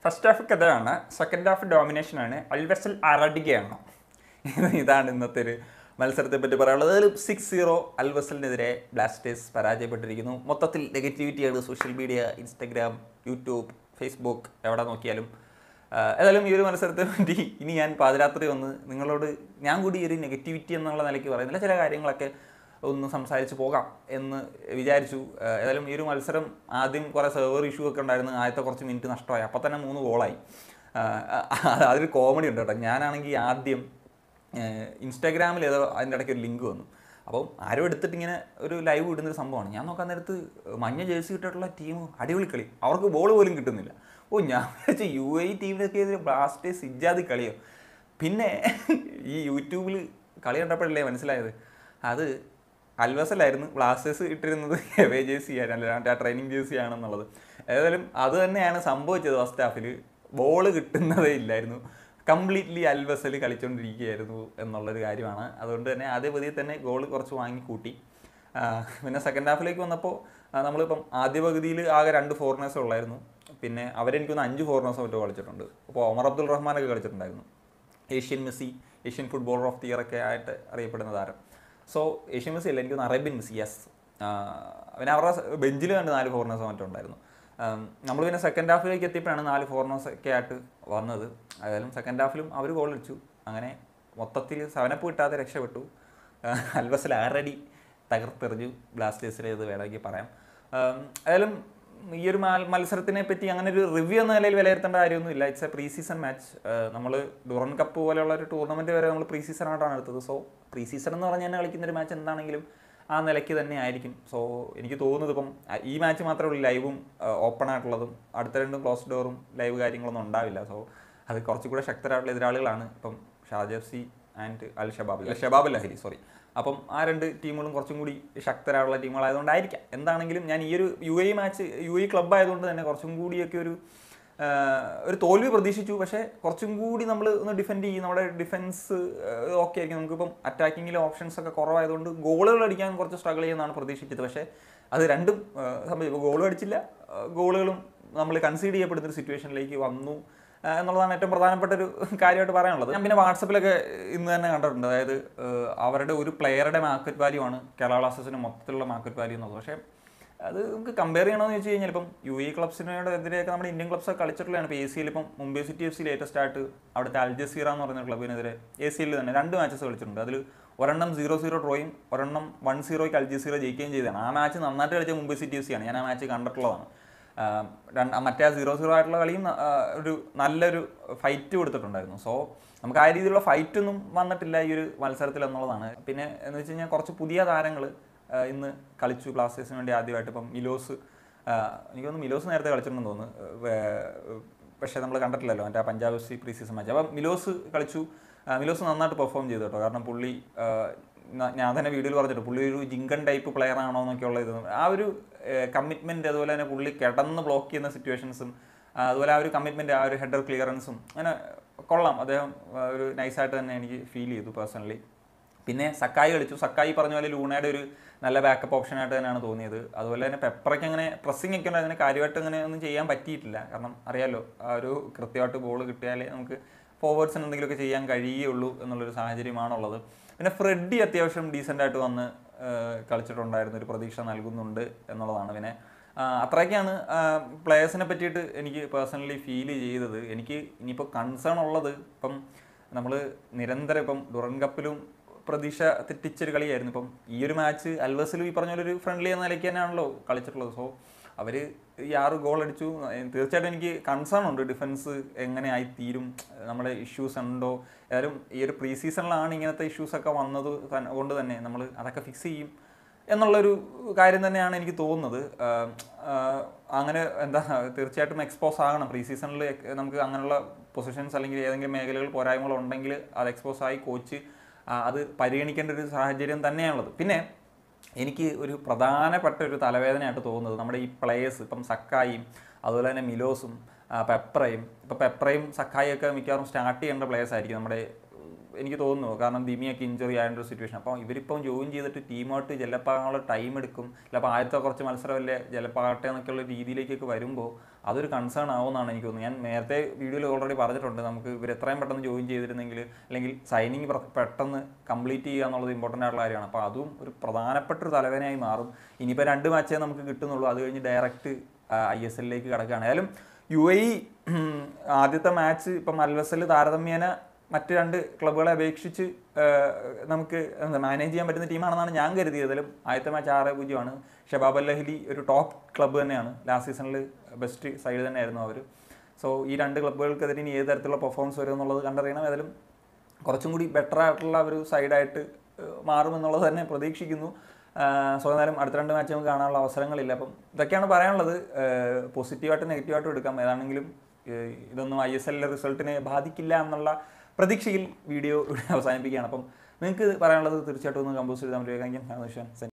first half കഥയാണ് second half domination ആണ് Al Wasl ആറാടികയാണ് ഇതാണ് ഇന്നത്തെ ഒരു മത്സരത്തെ പറ്റി പറയാനുള്ളത് അതിൽ സിക്സ് സീറോ അൽവസലിനെതിരെ ബ്ലാസ്റ്റേഴ്സ് പരാജയപ്പെട്ടിരിക്കുന്നു മൊത്തത്തിൽ നെഗറ്റിവിറ്റിയാണ് social media Instagram YouTube Facebook എവിടെ നോക്കിയാലും ആ, ഏതായാലും ഈ ഒരു മത്സരത്തെ പറ്റി ഇനി ഞാൻ പാതിരാത്രി വന്ന് നിങ്ങളോട് ഞാൻ കൂടി ഈ ഒരു നെഗറ്റിവിറ്റി എന്നുള്ള നിലയ്ക്ക് പറയുന്നില്ല ചില കാര്യങ്ങളൊക്കെ ഒന്ന് സംസാരിച്ച് പോകാം എന്ന് വിചാരിച്ചു ആ, ഏതായാലും ഈ ഒരു മത്സരം ആദ്യം കുറേ സെർവർ ഇഷ്യൂ ഒക്കെ ഉണ്ടായിരുന്നു ആദ്യത്തെ കുറച്ച് മിനിറ്റ് നഷ്ടമായി അപ്പോൾ തന്നെ മൂന്ന് ഗോളായി ആ, അതൊരു കോമഡി ഉണ്ട് കേട്ടോ ഞാനാണെങ്കിൽ ആദ്യം ഇൻസ്റ്റാഗ്രാമിൽ ഏതോ അതിൻ്റെ ഇടയ്ക്ക് ഒരു ലിങ്ക് വന്നു അപ്പം ആരും എടുത്തിട്ട് ഇങ്ങനെ ഒരു ലൈവ് ഇടുന്ന ഒരു സംഭവമാണ് ഞാൻ നോക്കാൻ നേരത്ത് മഞ്ഞ ജേഴ്സി ഇട്ടിട്ടുള്ള ടീം അടിപൊളി കളി അവർക്ക് ബോൾ പോലും കിട്ടുന്നില്ല ഓ ഞാൻ വിചാരിച്ച യു എ ടീമിനൊക്കെ എതിരെ ബ്ലാസ്റ്റേഴ്സ് ഇജാതി കളിയോ പിന്നെ ഈ യൂട്യൂബിൽ കളി കണ്ടപ്പോഴല്ലേ മനസ്സിലായത് അത് അൽവസലായിരുന്നു ബ്ലാസ്റ്റേഴ്സ് ഇട്ടിരുന്നത് എവേ ജേഴ്സി ആണ് അല്ലാണ്ട് ആ ട്രെയിനിങ് ജേഴ്സി ആണെന്നുള്ളത് ഏതായാലും അത് തന്നെയാണ് സംഭവിച്ചത് ഫസ്റ്റ് ഹാഫിൽ ബോൾ കിട്ടുന്നതേ ഇല്ലായിരുന്നു കംപ്ലീറ്റ്ലി അൽവസൽ കളിച്ചുകൊണ്ടിരിക്കുകയായിരുന്നു എന്നുള്ളൊരു കാര്യമാണ് അതുകൊണ്ട് തന്നെ ആദ്യ പതിയിൽ തന്നെ ഗോൾ കുറച്ച് വാങ്ങി കൂട്ടി ആ, പിന്നെ സെക്കൻഡ് ഹാഫിലേക്ക് വന്നപ്പോൾ ആ, നമ്മളിപ്പം ആദ്യ പകുതിയിൽ ആകെ രണ്ട് ഫോറിനേഴ്സ് ഉള്ളായിരുന്നു പിന്നെ അവരെനിക്കൊന്ന് അഞ്ച് ഫോറിനേഴ്സ് മറ്റോ കളിച്ചിട്ടുണ്ട് അപ്പോൾ ഒമർ അബ്ദുൾ റഹ്മാനൊക്കെ കളിച്ചിട്ടുണ്ടായിരുന്നു Asian Messi Asian footballer of the year ഒക്കെ ആയിട്ട് അറിയപ്പെടുന്ന താരം സോ ഏഷ്യൻ മെസ്സി അല്ല എനിക്കൊന്ന് അറേബ്യൻ മെസ്സി യെസ് പിന്നെ അവരുടെ ബെഞ്ചിൽ കണ്ട് നാല് ഫോറിനേഴ്സ് മറ്റോ ഉണ്ടായിരുന്നു നമ്മൾ പിന്നെ സെക്കൻഡ് ഹാഫിലേക്ക് എത്തിയപ്പോഴാണ് നാല് ഫോറിനേഴ്സ് ഒക്കെ ആയിട്ട് വന്നത് ഏതായാലും സെക്കൻഡ് ഹാഫിലും അവർ ഗോൾ അടിച്ചു അങ്ങനെ മൊത്തത്തിൽ സെവനപ്പ് കിട്ടാതെ രക്ഷപ്പെട്ടു അൽവസൽ ആറടി തകർത്തെറിഞ്ഞു ബ്ലാസ്റ്റേഴ്സിലേത് വേണമെങ്കിൽ പറയാം ആം, ഏതായാലും ഈ ഒരു മാൽ- മത്സരത്തിനെ പറ്റി അങ്ങനെ ഒരു റിവ്യൂ എന്ന നിലയിൽ വിലയിരുത്തേണ്ട കാര്യമൊന്നുമില്ല it's a pre season match നമ്മൾ ഡുറൻ കപ്പ് പോലെയുള്ള ഒരു ടൂർണമെന്റ് വരെ നമ്മൾ പ്രീ സീസൺ ആയിട്ടാണ് എടുത്തത് സോ പ്രീ സീസൺ എന്ന് പറഞ്ഞ് തന്നെ കളിക്കുന്ന ഒരു മാച്ച് എന്താണെങ്കിലും ആ നിലയ്ക്ക് തന്നെ ആയിരിക്കും സോ എനിക്ക് തോന്നുന്നത് ഇപ്പം അഹ് ഈ മാച്ച് മാത്രമേ ഉള്ളൂ ലൈവും ഓപ്പൺ ആയിട്ടുള്ളതും അടുത്ത രണ്ടും ക്ലോസ് ഡോറും ലൈവ് കാര്യങ്ങളൊന്നും ഉണ്ടാവില്ല സോ അത് കുറച്ചുകൂടെ ശക്തരായിട്ടുള്ള എതിരാളികളാണ് ഇപ്പം Sharjah F C and Al Shabab Al Shabab ലഹരി സോറി അപ്പം ആ രണ്ട് ടീമുകളും കുറച്ചും കൂടി ശക്തരായുള്ള ടീമുകളായതുകൊണ്ടായിരിക്കാം എന്താണെങ്കിലും ഞാൻ ഈ ഒരു U A match U A club ആയതുകൊണ്ട് തന്നെ കുറച്ചും കൂടിയൊക്കെ ഒരു ആ, ഒരു തോൽവി പ്രതീക്ഷിച്ചു പക്ഷേ കുറച്ചും കൂടി നമ്മൾ ഒന്ന് ഡിഫെൻഡ് ചെയ്യും നമ്മുടെ ഡിഫൻസ് ഓക്കെ ആയിരിക്കും നമുക്കിപ്പം അറ്റാക്കിങ്ങിലെ ഓപ്ഷൻസ് ഒക്കെ കുറവായതുകൊണ്ട് ഗോളുകൾ അടിക്കാൻ കുറച്ച് സ്ട്രഗിൾ ചെയ്യുന്നതാണ് പ്രതീക്ഷിച്ചത് പക്ഷേ അത് രണ്ടും ആ, സംഭവിച്ചു ഗോളും അടിച്ചില്ല ആ, ഗോളുകളും നമ്മൾ കൺസീഡ് ചെയ്യപ്പെടുന്ന ഒരു സിറ്റുവേഷനിലേക്ക് വന്നു ആ, എന്നുള്ളതാണ് ഏറ്റവും പ്രധാനപ്പെട്ട ഒരു കാര്യമായിട്ട് പറയാനുള്ളത് ഞാൻ പിന്നെ വാട്സപ്പിലൊക്കെ ഇന്ന് തന്നെ കണ്ടിട്ടുണ്ട് അതായത് ഏഹ്, അവരുടെ ഒരു പ്ലെയറുടെ മാർക്കറ്റ് വാല്യൂ ആണ് കേരള ബ്ലാസ്റ്റേഴ്സിന് മൊത്തത്തിലുള്ള മാർക്കറ്റ് വാല്യൂ എന്നുള്ളത് പക്ഷേ അത് നമുക്ക് കമ്പയർ ചെയ്യണമെന്ന് വെച്ച് കഴിഞ്ഞാൽ ഇപ്പം യു എ ക്ലബ്സിനോട് എതിരെയൊക്കെ നമ്മുടെ ഇന്ത്യൻ ക്ലബ്സ് ഒക്കെ കളിച്ചിട്ടുള്ളതാണ് ഇപ്പോൾ എ സിയിൽ ഇപ്പം Mumbai City F C latest ആയിട്ട് അവിടുത്തെ അൽ ജസീറ എന്ന് പറയുന്ന ക്ലബിനെതിരെ എ സിയിൽ തന്നെ രണ്ട് മാച്ചസ് കളിച്ചിട്ടുണ്ട് അതിൽ ഒരെണ്ണം സീറോ സീറോ ഡ്രോയും ഒരെണ്ണം വൺ സീറോയ്ക്ക് അൽ ജസീറ ജയിക്കുകയും ചെയ്തതാണ് ആ മാച്ച് നന്നായിട്ട് കളിച്ച മുംബൈ സിറ്റി എഫ് സിയാണ് ഞാൻ ആ മാച്ച് കണ്ടിട്ടുള്ളതാണ് ആഹ് രണ്ട് മറ്റേ ആ സീറോ സീറോ ആയിട്ടുള്ള കളിയും ആഹ് ഒരു നല്ലൊരു ഫൈറ്റ് കൊടുത്തിട്ടുണ്ടായിരുന്നു സോ നമുക്ക് ആ രീതിയിലുള്ള ഫൈറ്റ് ഒന്നും വന്നിട്ടില്ല ഈ ഒരു മത്സരത്തിൽ എന്നുള്ളതാണ് പിന്നെ എന്ന് വെച്ച് കഴിഞ്ഞാൽ കുറച്ച് പുതിയ താരങ്ങൾ ഇന്ന് കളിച്ചു ബ്ലാസ്റ്റേഴ്സിന് വേണ്ടി ആദ്യമായിട്ട് ഇപ്പം മിലോസ് ആഹ് എനിക്ക് തോന്നുന്നു മിലോസ് നേരത്തെ കളിച്ചിട്ടുണ്ടെന്ന് തോന്നുന്നു വേ- പക്ഷേ നമ്മൾ കണ്ടിട്ടില്ലല്ലോ മറ്റേ ആ Punjab F C pre season match അപ്പം മിലോസ് കളിച്ചു ആ, മിലോസ് നന്നായിട്ട് പെർഫോം ചെയ്തു കേട്ടോ കാരണം പുള്ളി ആ, ന- ഞാൻ തന്നെ വീഡിയോയിൽ പറഞ്ഞിട്ട് പുള്ളി ഒരു ജിങ്കൻ ടൈപ്പ് പ്ലെയർ ആണോ എന്നൊക്കെയുള്ള ഇത് ആ ഒരു കമ്മിറ്റ്മെന്റ് അതുപോലെ തന്നെ പുള്ളി കിടന്ന് ബ്ലോക്ക് ചെയ്യുന്ന സിറ്റുവേഷൻസും അതുപോലെ ആ ഒരു കമ്മിറ്റ്മെന്റ് ആ ഒരു ഹെഡർ ക്ലിയറൻസും അങ്ങനെ കൊള്ളാം അദ്ദേഹം ആ, ഒരു നൈസായിട്ട് തന്നെ എനിക്ക് ഫീൽ ചെയ്തു പേഴ്സണലി പിന്നെ സക്കായി കളിച്ചു സക്കായി പറഞ്ഞ പോലെ ലൂണയുടെ ഒരു നല്ല ബാക്കപ്പ് ഓപ്ഷനായിട്ട് തന്നെയാണ് തോന്നിയത് അതുപോലെ തന്നെ പെപ്പറയ്ക്ക് അങ്ങനെ പ്രസ്സിംഗ് ഒക്കെ ഉണ്ട് അതിന് കാര്യമായിട്ട് അങ്ങനെ ഒന്നും ചെയ്യാൻ പറ്റിയിട്ടില്ല കാരണം അറിയാലോ ആ ഒരു കൃത്യമായിട്ട് ബോൾ കിട്ടിയാലേ നമുക്ക് ഫോർവേഡ്സിന് എന്തെങ്കിലുമൊക്കെ ചെയ്യാൻ കഴിയുള്ളൂ എന്നുള്ളൊരു സാഹചര്യമാണുള്ളത് പിന്നെ ഫ്രെഡി അത്യാവശ്യം ഡീസൻ്റ് ആയിട്ട് വന്ന് ആ, കളിച്ചിട്ടുണ്ടായിരുന്നു ഒരു പ്രതീക്ഷ നൽകുന്നുണ്ട് എന്നുള്ളതാണ് പിന്നെ ആ, അത്രയൊക്കെയാണ് പ്ലേയേഴ്സിനെ പറ്റിയിട്ട് എനിക്ക് പേഴ്സണലി ഫീൽ ചെയ്തത് എനിക്ക് ഇനിയിപ്പോൾ കൺസേൺ ഉള്ളത് ഇപ്പം നമ്മൾ നിരന്തരം ഇപ്പം ഡുറൻ കപ്പിലും പ്രതീക്ഷ തെറ്റിച്ചൊരു കളിയായിരുന്നു ഇപ്പം ഈ ഒരു മാച്ച് അൽവസിലും ഈ പറഞ്ഞ പോലെ ഒരു ഫ്രണ്ട്ലി എന്ന നിലയ്ക്ക് തന്നെയാണല്ലോ കളിച്ചിട്ടുള്ളത് സോ അവർ ഈ ആറ് ഗോൾ അടിച്ചു ഏഹ് തീർച്ചയായിട്ടും എനിക്ക് കൺസേൺ ഉണ്ട് ഡിഫൻസ് എങ്ങനെ ആയി തീരും നമ്മുടെ ഇഷ്യൂസ് ഉണ്ടോ ഏതായാലും ഈ ഒരു പ്രീ സീസണിലാണ് ഇങ്ങനത്തെ ഇഷ്യൂസ് ഒക്കെ വന്നത് തന്നെ- കൊണ്ട് തന്നെ നമ്മൾ അതൊക്കെ ഫിക്സ് ചെയ്യും എന്നുള്ളൊരു കാര്യം തന്നെയാണ് എനിക്ക് തോന്നുന്നത് ആഹ് ആഹ് അങ്ങനെ എന്താ തീർച്ചയായിട്ടും എക്സ്പോസ് ആകണം പ്രീ സീസണിൽ നമുക്ക് അങ്ങനെയുള്ള പൊസിഷൻസ് അല്ലെങ്കിൽ ഏതെങ്കിലും മേഖലകൾ പോരായ്മകൾ ഉണ്ടെങ്കിൽ അത് എക്സ്പോസ് ആയി കോച്ച് അത് പരിഗണിക്കേണ്ട ഒരു സാഹചര്യം തന്നെയാണുള്ളത് പിന്നെ എനിക്ക് ഒരു പ്രധാനപ്പെട്ട ഒരു തലവേദനയായിട്ട് തോന്നുന്നത് നമ്മുടെ ഈ പ്ലേയേഴ്സ് ഇപ്പം സക്കായും അതുപോലെ തന്നെ മിലോസും ആ, പെപ്രയും ഇപ്പം പെപ്രയും സക്കായും ഒക്കെ മിക്കവാറും സ്റ്റാർട്ട് ചെയ്യേണ്ട പ്ലേയേഴ്സ് ആയിരിക്കും നമ്മുടെ എനിക്ക് തോന്നുന്നു കാരണം ദിമിയൊക്കെ ഇഞ്ചുറി ആയതിൻ്റെ ഒരു സിറ്റുവേഷൻ അപ്പോൾ ഇവരിപ്പം ജോയിൻ ചെയ്തിട്ട് ടീമായിട്ട് ചിലപ്പോൾ ടൈം എടുക്കും ചിലപ്പോൾ ആദ്യത്തെ കുറച്ച് മത്സരമല്ലേ ചിലപ്പാകട്ടെ എന്നൊക്കെയുള്ള രീതിയിലേക്കൊക്കെ വരുമ്പോൾ അതൊരു കൺസേൺ ആവുമെന്നാണ് എനിക്ക് തോന്നുന്നത് ഞാൻ നേരത്തെ വീഡിയോയിൽ ഓൾറെഡി പറഞ്ഞിട്ടുണ്ട് നമുക്ക് ഇവർ എത്രയും പെട്ടെന്ന് ജോയിൻ ചെയ്തിരുന്നെങ്കിൽ അല്ലെങ്കിൽ സൈനിങ് പെട്ടെന്ന് കംപ്ലീറ്റ് ചെയ്യുക എന്നുള്ളത് ഇമ്പോർട്ടൻ്റ് ആയിട്ടുള്ള കാര്യമാണ് അപ്പോൾ അതും ഒരു പ്രധാനപ്പെട്ട ഒരു തലവേനയായി മാറും ഇനിയിപ്പോൾ രണ്ട് മാച്ചേ നമുക്ക് കിട്ടുന്നുള്ളൂ അത് കഴിഞ്ഞ് ഡയറക്റ്റ് ഐ എസ് എല്ലിലേക്ക് കിടക്കുകയാണ് ഏതായാലും യു എ ഇ ആദ്യത്തെ മാച്ച് ഇപ്പം അൽവസൽ താരതമ്യേന മറ്റ് രണ്ട് ക്ലബ്ബുകളെ അപേക്ഷിച്ച് ആ, നമുക്ക് എന്താ മാനേജ് ചെയ്യാൻ പറ്റുന്ന ടീമാണെന്നാണ് ഞാൻ കരുതിയതിലും ആദ്യത്തെ മാച്ച് ആറ് പൂജ്യമാണ് ഷബാബ് അൽ ലഹ്ലി ഒരു ടോപ്പ് ക്ലബ്ബ് തന്നെയാണ് ലാസ്റ്റ് സീസണിൽ ബെസ്റ്റ് സൈഡ് തന്നെയായിരുന്നു അവർ സോ ഈ രണ്ട് ക്ലബ്ബുകൾക്കെതിരെ ഇനി ഏത് തരത്തിലുള്ള പെർഫോമൻസ് വരും എന്നുള്ളത് കണ്ടറിയണം ഏതായാലും കുറച്ചും കൂടി ബെറ്റർ ആയിട്ടുള്ള ഒരു സൈഡായിട്ട് മാറുമെന്നുള്ളത് തന്നെ പ്രതീക്ഷിക്കുന്നു സോ എന്നാലും അടുത്ത രണ്ട് മാച്ച് നമുക്ക് കാണാനുള്ള അവസരങ്ങളില്ല അപ്പം ഇതൊക്കെയാണ് പറയാനുള്ളത് പോസിറ്റീവായിട്ട് നെഗറ്റീവായിട്ടും എടുക്കാം ഏതാണെങ്കിലും ഏഹ് ഇതൊന്നും ഐ എസ് എല്ലിലെ റിസൾട്ടിനെ ബാധിക്കില്ല എന്നുള്ള പ്രതീക്ഷയിൽ വീഡിയോ ഇവിടെ അവസാനിപ്പിക്കുകയാണ് അപ്പം നിങ്ങൾക്ക് പറയാനുള്ളത് തീർച്ചയായിട്ടും ഒന്ന് കമ്പോസ് ചെയ്താൽ മതി